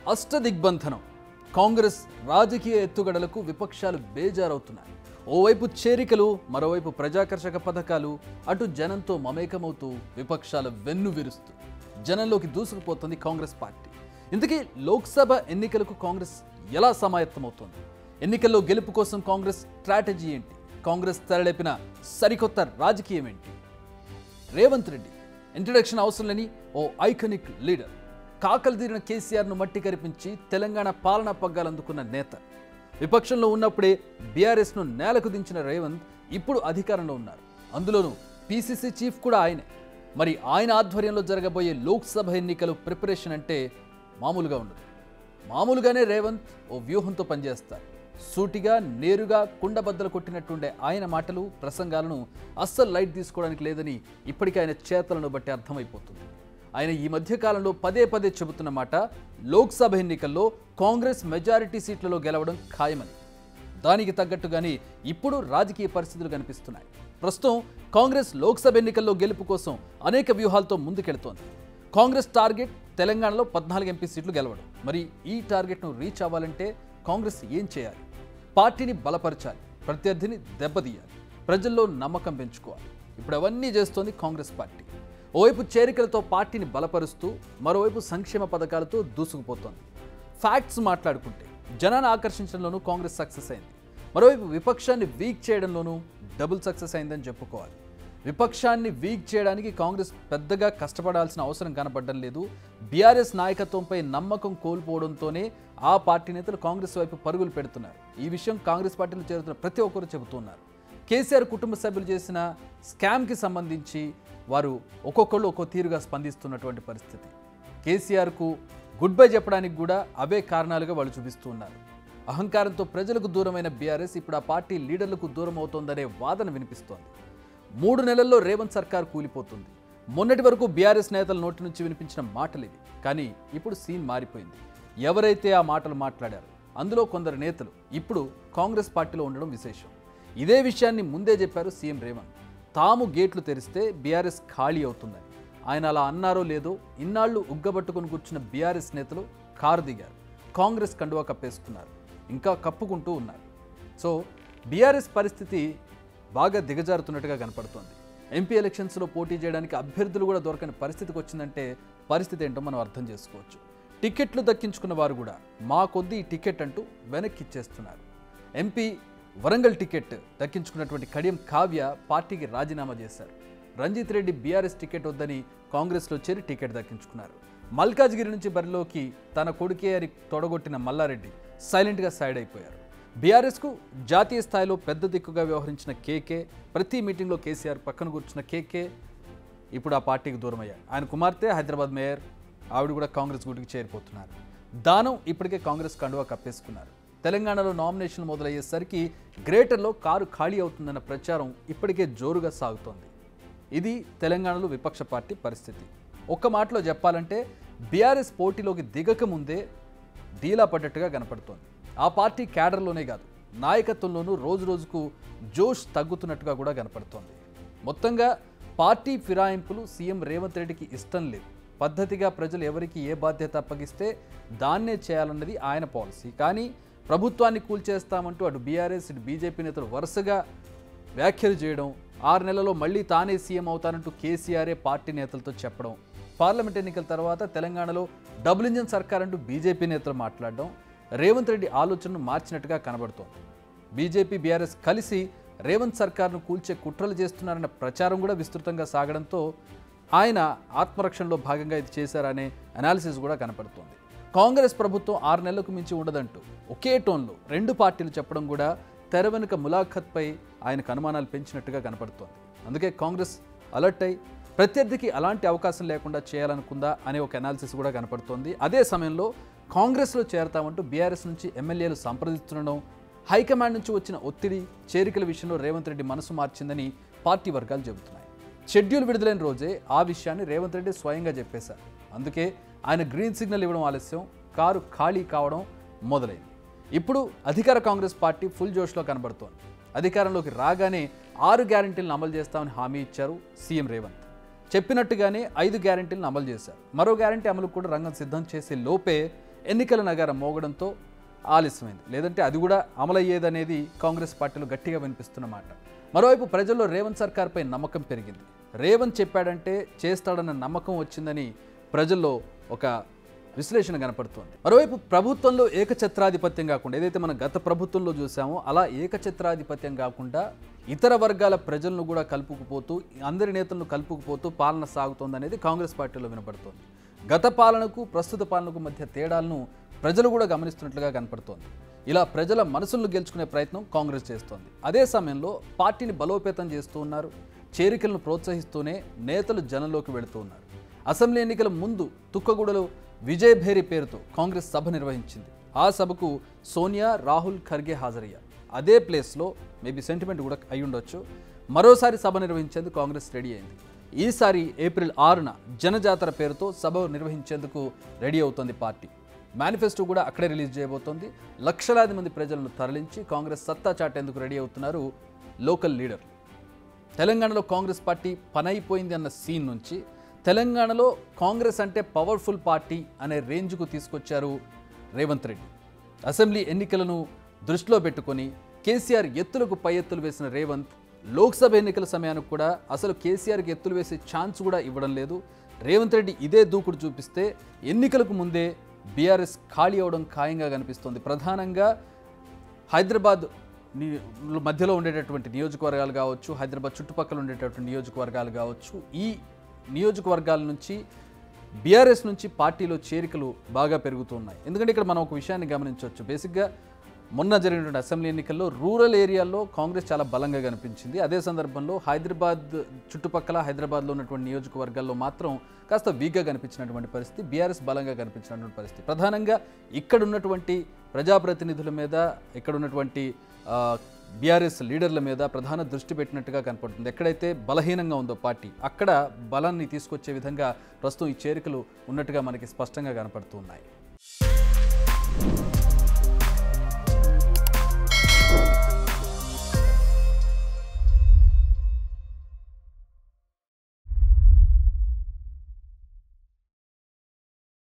అష్టదిగ్బంధనం కాంగ్రెస్ రాజకీయ ఎత్తుగడలకు విపక్షాలు బేజారవుతున్నాయి ఓవైపు చేరికలు మరోవైపు ప్రజాకర్షక పథకాలు అటు జనంతో మమేకమవుతూ విపక్షాల వెన్ను విరుస్తూ జనంలోకి దూసుకుపోతుంది కాంగ్రెస్ పార్టీ ఇంతకీ లోక్సభ ఎన్నికలకు కాంగ్రెస్ ఎలా సమాయత్తమవుతోంది ఎన్నికల్లో గెలుపు కోసం కాంగ్రెస్ స్ట్రాటజీ ఏంటి కాంగ్రెస్ తెరలేపిన సరికొత్త రాజకీయం ఏంటి రేవంత్ రెడ్డి ఇంట్రడక్షన్ అవసరం లేని ఓ ఐకానిక్ లీడర్ కాకలు తీరిన కేసీఆర్ను మట్టి కరిపించి తెలంగాణ పాలనా పగ్గాలు అందుకున్న నేత విపక్షంలో ఉన్నప్పుడే బీఆర్ఎస్ను నేలకు దించిన రేవంత్ ఇప్పుడు అధికారంలో ఉన్నారు అందులోనూ పీసీసీ చీఫ్ కూడా ఆయనే మరి ఆయన ఆధ్వర్యంలో జరగబోయే లోక్సభ ఎన్నికలు ప్రిపరేషన్ అంటే మామూలుగా ఉండదు మామూలుగానే రేవంత్ ఓ వ్యూహంతో పనిచేస్తారు సూటిగా నేరుగా కుండబద్దలు కొట్టినట్టుండే ఆయన మాటలు ప్రసంగాలను అస్సలు లైట్ తీసుకోవడానికి లేదని ఇప్పటికే ఆయన చేతలను బట్టి అర్థమైపోతుంది ఆయన ఈ మధ్య కాలంలో పదే పదే చెబుతున్న మాట లోక్సభ ఎన్నికల్లో కాంగ్రెస్ మెజారిటీ సీట్లలో గెలవడం ఖాయమని దానికి తగ్గట్టుగానే ఇప్పుడు రాజకీయ పరిస్థితులు కనిపిస్తున్నాయి ప్రస్తుతం కాంగ్రెస్ లోక్సభ ఎన్నికల్లో గెలుపు కోసం అనేక వ్యూహాలతో ముందుకెళ్తోంది కాంగ్రెస్ టార్గెట్ తెలంగాణలో పద్నాలుగు ఎంపీ సీట్లు గెలవడం మరి ఈ టార్గెట్ను రీచ్ అవ్వాలంటే కాంగ్రెస్ ఏం చేయాలి పార్టీని బలపరచాలి ప్రత్యర్థిని దెబ్బతీయాలి ప్రజల్లో నమ్మకం పెంచుకోవాలి ఇప్పుడు అవన్నీ చేస్తోంది కాంగ్రెస్ పార్టీ ఓవైపు చేరికలతో పార్టీని బలపరుస్తూ మరోవైపు సంక్షేమ పథకాలతో దూసుకుపోతోంది ఫ్యాక్ట్స్ మాట్లాడుకుంటే జనాన్ని ఆకర్షించడంలోనూ కాంగ్రెస్ సక్సెస్ అయింది మరోవైపు విపక్షాన్ని వీక్ చేయడంలోనూ డబుల్ సక్సెస్ అయిందని చెప్పుకోవాలి విపక్షాన్ని వీక్ చేయడానికి కాంగ్రెస్ పెద్దగా కష్టపడాల్సిన అవసరం కనపడడం లేదు బీఆర్ఎస్ నాయకత్వంపై నమ్మకం కోల్పోవడంతోనే ఆ పార్టీ నేతలు కాంగ్రెస్ వైపు పరుగులు పెడుతున్నారు ఈ విషయం కాంగ్రెస్ పార్టీలో చేరుతున్న ప్రతి ఒక్కరు చెబుతున్నారు కేసీఆర్ కుటుంబ సభ్యులు చేసిన స్కామ్కి సంబంధించి వారు ఒక్కొక్కళ్ళు ఒక్కో తీరుగా స్పందిస్తున్నటువంటి పరిస్థితి కేసీఆర్కు గుడ్ బై చెప్పడానికి కూడా అవే కారణాలుగా వాళ్ళు చూపిస్తూ ఉన్నారు అహంకారంతో ప్రజలకు దూరమైన బీఆర్ఎస్ ఇప్పుడు ఆ పార్టీ లీడర్లకు దూరం అవుతోందనే వాదన వినిపిస్తోంది మూడు నెలల్లో రేవంత్ సర్కార్ కూలిపోతుంది మొన్నటి వరకు బీఆర్ఎస్ నేతల నోటి నుంచి వినిపించిన మాటలు ఇవి కానీ ఇప్పుడు సీన్ మారిపోయింది ఎవరైతే ఆ మాటలు మాట్లాడారో అందులో కొందరు నేతలు ఇప్పుడు కాంగ్రెస్ పార్టీలో ఉండడం విశేషం ఇదే విషయాన్ని ముందే చెప్పారు సీఎం రేవంత్ తాము గేట్లు తెరిస్తే బీఆర్ఎస్ ఖాళీ అవుతుందని ఆయన అలా అన్నారో లేదో ఇన్నాళ్లు ఉగ్గబట్టుకుని కూర్చున్న బీఆర్ఎస్ నేతలు కారు దిగారు కాంగ్రెస్ కండువా కప్పేసుకున్నారు ఇంకా కప్పుకుంటూ ఉన్నారు సో బీఆర్ఎస్ పరిస్థితి బాగా దిగజారుతున్నట్టుగా కనపడుతోంది ఎంపీ ఎలక్షన్స్లో పోటీ చేయడానికి అభ్యర్థులు కూడా దొరకని పరిస్థితికి వచ్చిందంటే పరిస్థితి ఏంటో మనం అర్థం చేసుకోవచ్చు టికెట్లు దక్కించుకున్న వారు కూడా మా కొద్దీ ఈ టికెట్ అంటూ వెనక్కి ఇచ్చేస్తున్నారు ఎంపీ వరంగల్ టికెట్ దక్కించుకున్నటువంటి కడియం కావ్య పార్టీకి రాజీనామా చేశారు రంజిత్ రెడ్డి బీఆర్ఎస్ టికెట్ వద్దని కాంగ్రెస్లో చేరి టికెట్ దక్కించుకున్నారు మల్కాజ్గిరి నుంచి బరిలోకి తన కొడుకే అని తొడగొట్టిన మల్లారెడ్డి సైలెంట్గా సైడ్ అయిపోయారు బీఆర్ఎస్కు జాతీయ స్థాయిలో పెద్ద దిక్కుగా వ్యవహరించిన కేకే ప్రతి మీటింగ్లో కేసీఆర్ పక్కన కూర్చున్న కేకే ఇప్పుడు ఆ పార్టీకి దూరం అయ్యారు ఆయన కుమార్తె హైదరాబాద్ మేయర్ ఆవిడ కూడా కాంగ్రెస్ గుడికి చేరిపోతున్నారు దానం ఇప్పటికే కాంగ్రెస్ కండువా కప్పేసుకున్నారు తెలంగాణలో నామినేషన్ మొదలయ్యేసరికి గ్రేటర్లో కారు ఖాళీ అవుతుందన్న ప్రచారం ఇప్పటికే జోరుగా సాగుతోంది ఇది తెలంగాణలో విపక్ష పార్టీ పరిస్థితి ఒక్క మాటలో చెప్పాలంటే బీఆర్ఎస్ పోటీలోకి దిగక ముందే డీలా పడ్డట్టుగా కనపడుతోంది ఆ పార్టీ క్యాడర్లోనే కాదు నాయకత్వంలోనూ రోజు రోజుకు జోష్ తగ్గుతున్నట్టుగా కూడా కనపడుతోంది మొత్తంగా పార్టీ ఫిరాయింపులు సీఎం రేవంత్ రెడ్డికి ఇష్టం లేదు పద్ధతిగా ప్రజలు ఎవరికి ఏ బాధ్యత అప్పగిస్తే దాన్నే చేయాలన్నది ఆయన పాలసీ కానీ ప్రభుత్వాన్ని కూల్చేస్తామంటూ అటు బీఆర్ఎస్ ఇటు బీజేపీ నేతలు వరుసగా వ్యాఖ్యలు చేయడం ఆరు నెలల్లో మళ్ళీ తానే సీఎం అవుతానంటూ కేసీఆరే పార్టీ నేతలతో చెప్పడం పార్లమెంట్ ఎన్నికల తర్వాత తెలంగాణలో డబుల్ ఇంజన్ సర్కార్ అంటూ బీజేపీ నేతలు మాట్లాడడం రేవంత్ రెడ్డి ఆలోచనను మార్చినట్టుగా కనబడుతోంది బీజేపీ బీఆర్ఎస్ కలిసి రేవంత్ సర్కార్ను కూల్చే కుట్రలు చేస్తున్నారన్న ప్రచారం కూడా విస్తృతంగా సాగడంతో ఆయన ఆత్మరక్షణలో భాగంగా ఇది చేశారనే అనాలిసిస్ కూడా కనపడుతోంది కాంగ్రెస్ ప్రభుత్వం ఆరు నెలలకు మించి ఉండదంటూ ఒకే టోన్లో రెండు పార్టీలు చెప్పడం కూడా తెర వెనుక ములాఖత్పై ఆయనకు అనుమానాలు పెంచినట్టుగా కనపడుతోంది అందుకే కాంగ్రెస్ అలర్ట్ అయి ప్రత్యర్థికి అలాంటి అవకాశం లేకుండా చేయాలనుకుందా అనే ఒక అనాలిసిస్ కూడా కనపడుతోంది అదే సమయంలో కాంగ్రెస్లో చేరతామంటూ బీఆర్ఎస్ నుంచి ఎమ్మెల్యేలు సంప్రదిస్తుండడం హైకమాండ్ నుంచి వచ్చిన ఒత్తిడి చేరికల విషయంలో రేవంత్ రెడ్డి మనసు మార్చిందని పార్టీ వర్గాలు చెబుతున్నాయి షెడ్యూల్ విడుదలైన రోజే ఆ విషయాన్ని రేవంత్ రెడ్డి స్వయంగా చెప్పేశారు అందుకే ఆయన గ్రీన్ సిగ్నల్ ఇవ్వడం ఆలస్యం కారు ఖాళీ కావడం మొదలైంది ఇప్పుడు అధికార కాంగ్రెస్ పార్టీ ఫుల్ జోష్లో కనబడుతోంది అధికారంలోకి రాగానే ఆరు గ్యారెంటీలను అమలు చేస్తామని హామీ ఇచ్చారు సీఎం రేవంత్ చెప్పినట్టుగానే ఐదు గ్యారెంటీలను అమలు చేశారు మరో గ్యారెంటీ అమలు కూడా రంగం సిద్ధం చేసే లోపే ఎన్నికల నగారం మోగడంతో ఆలస్యమైంది లేదంటే అది కూడా అమలయ్యేదనేది కాంగ్రెస్ పార్టీలో గట్టిగా వినిపిస్తున్నమాట మరోవైపు ప్రజల్లో రేవంత్ సర్కార్పై నమ్మకం పెరిగింది రేవంత్ చెప్పాడంటే చేస్తాడన్న నమ్మకం వచ్చిందని ప్రజల్లో ఒక విశ్లేషణ కనపడుతోంది మరోవైపు ప్రభుత్వంలో ఏకఛత్రాధిపత్యం కాకుండా ఏదైతే మనం గత ప్రభుత్వంలో చూసామో అలా ఏకఛత్రాధిపత్యం కాకుండా ఇతర వర్గాల ప్రజలను కూడా కలుపుకుపోతూ అందరి నేతలను కలుపుకుపోతూ పాలన సాగుతోందనేది కాంగ్రెస్ పార్టీలో వినపడుతోంది గత పాలనకు ప్రస్తుత పాలనకు మధ్య తేడాలను ప్రజలు కూడా గమనిస్తున్నట్లుగా కనపడుతోంది ఇలా ప్రజల మనసులను గెలుచుకునే ప్రయత్నం కాంగ్రెస్ చేస్తోంది అదే సమయంలో పార్టీని బలోపేతం చేస్తూ ఉన్నారు చేరికలను ప్రోత్సహిస్తూనే నేతలు జనంలోకి వెళుతూ ఉన్నారు అసెంబ్లీ ఎన్నికల ముందు తుక్కగూడలో విజయ్ భేరి పేరుతో కాంగ్రెస్ సభ నిర్వహించింది ఆ సభకు సోనియా రాహుల్ ఖర్గే హాజరయ్యారు అదే ప్లేస్లో మేబీ సెంటిమెంట్ కూడా అయి ఉండొచ్చు మరోసారి సభ నిర్వహించేందుకు కాంగ్రెస్ రెడీ అయింది ఈసారి ఏప్రిల్ ఆరున జనజాతర పేరుతో సభ నిర్వహించేందుకు రెడీ అవుతోంది పార్టీ మేనిఫెస్టో కూడా అక్కడే రిలీజ్ చేయబోతోంది లక్షలాది మంది ప్రజలను తరలించి కాంగ్రెస్ సత్తా చాటేందుకు రెడీ అవుతున్నారు లోకల్ లీడర్ తెలంగాణలో కాంగ్రెస్ పార్టీ పనైపోయింది అన్న సీన్ నుంచి తెలంగాణలో కాంగ్రెస్ అంటే పవర్ఫుల్ పార్టీ అనే రేంజ్కు తీసుకొచ్చారు రేవంత్ రెడ్డి అసెంబ్లీ ఎన్నికలను దృష్టిలో పెట్టుకొని కేసీఆర్ ఎత్తులకు పై ఎత్తులు వేసిన రేవంత్ లోక్సభ ఎన్నికల సమయానికి కూడా అసలు కేసీఆర్కి ఎత్తులు వేసే ఛాన్స్ కూడా ఇవ్వడం లేదు రేవంత్ రెడ్డి ఇదే దూకుడు చూపిస్తే ఎన్నికలకు ముందే బీఆర్ఎస్ ఖాళీ అవడం ఖాయంగా కనిపిస్తోంది ప్రధానంగా హైదరాబాద్ ని- మధ్యలో ఉండేటటువంటి నియోజకవర్గాలు కావచ్చు హైదరాబాద్ చుట్టుపక్కల ఉండేటటువంటి నియోజకవర్గాలు కావచ్చు ఈ నియోజకవర్గాల నుంచి బీఆర్ఎస్ నుంచి పార్టీలో చేరికలు బాగా పెరుగుతున్నాయి ఎందుకంటే ఇక్కడ మనం ఒక విషయాన్ని గమనించవచ్చు బేసిక్గా మొన్న జరిగినటువంటి అసెంబ్లీ ఎన్నికల్లో రూరల్ ఏరియాల్లో కాంగ్రెస్ చాలా బలంగా కనిపించింది అదే సందర్భంలో హైదరాబాద్ చుట్టుపక్కల హైదరాబాద్లో ఉన్నటువంటి నియోజకవర్గాల్లో మాత్రం కాస్త వీక్గా కనిపించినటువంటి పరిస్థితి బీఆర్ఎస్ బలంగా కనిపించినటువంటి పరిస్థితి ప్రధానంగా ఇక్కడ ఉన్నటువంటి ప్రజాప్రతినిధుల మీద ఇక్కడ ఉన్నటువంటి బీఆర్ఎస్ లీడర్ల మీద ప్రధాన దృష్టి పెట్టినట్టుగా కనపడుతుంది ఎక్కడైతే బలహీనంగా ఉందో పార్టీ అక్కడ బలాన్ని తీసుకొచ్చే విధంగా ప్రస్తుతం ఈ చేరికలు ఉన్నట్టుగా మనకి స్పష్టంగా కనపడుతున్నాయి